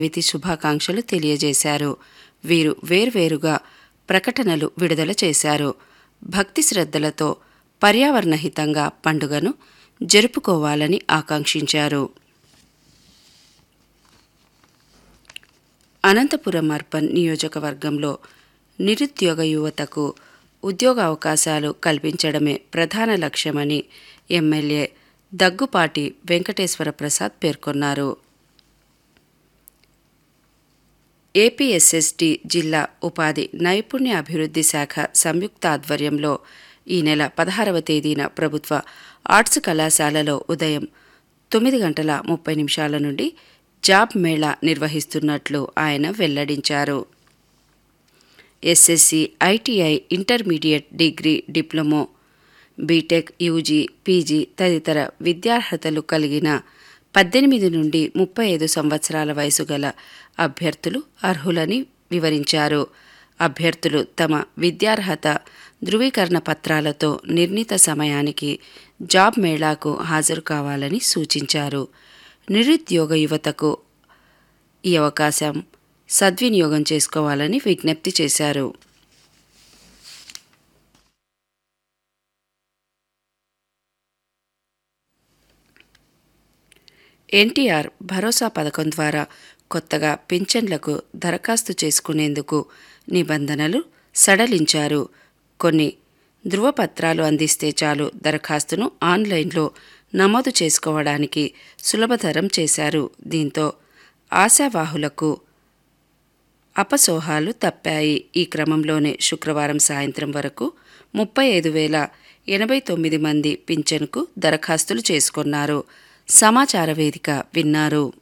విధి శుభాకాంక్షలు తెలియజేశారు వీరు వేర్వేరుగా ప్రకటనలు విడుదల చేశారు భక్తి శ్రద్ధలతో పర్యావరణహితంగా పండుగను జరుపుకోవాలని ఆకాంక్షించారు అనంతపురం అర్బన్ నియోజకవర్గంలో నిరుద్యోగ యువతకు ఉద్యోగ అవకాశాలు కల్పించడమే ప్రధాన లక్ష్యమని ఎమ్మెల్యే దగ్గుపాటి వెంకటేశ్వర ప్రసాద్ పేర్కొన్నారు ఏపీఎస్ఎస్డి జిల్లా ఉపాధి నైపుణ్య అభివృద్ధి శాఖ సంయుక్త ఆధ్వర్యంలో ఈ నెల పదహారవ తేదీన ప్రభుత్వ ఆర్ట్స్ కళాశాలలో ఉదయం తొమ్మిది గంటల ముప్పై నిమిషాల నుండి జాబ్ మేళా నిర్వహిస్తున్నట్లు ఆయన వెల్లడించారు SSC ITI intermediate degree diploma BTech UG PG తదితర విద్యార్హతలు కలిగిన పద్దెనిమిది నుండి ముప్పై ఐదు సంవత్సరాల వయసు గల అభ్యర్థులు అర్హులని వివరించారు అభ్యర్థులు తమ విద్యార్హత ధృవీకరణ పత్రాలతో నిర్ణీత సమయానికి జాబ్ మేళాకు హాజరు కావాలని సూచించారు నిరుద్యోగ యువతకు ఈ అవకాశం సద్వినియోగం చేసుకోవాలని విజ్ఞప్తి చేశారు ఎన్టీఆర్ భరోసా పథకం ద్వారా కొత్తగా పింఛన్లకు దరఖాస్తు చేసుకునేందుకు నిబంధనలు సడలించారు కొన్ని ధృవపత్రాలు అందిస్తే చాలు దరఖాస్తును ఆన్లైన్లో నమోదు చేసుకోవడానికి సులభతరం చేశారు దీంతో ఆశావాహులకు అపసోహాలు తప్పాయి ఈ క్రమంలోనే శుక్రవారం సాయంత్రం వరకు ముప్పై ఐదు వేల ఎనభై తొమ్మిది మంది పింఛన్కు దరఖాస్తులు చేసుకున్నారు సమాచార వేదిక విన్నారు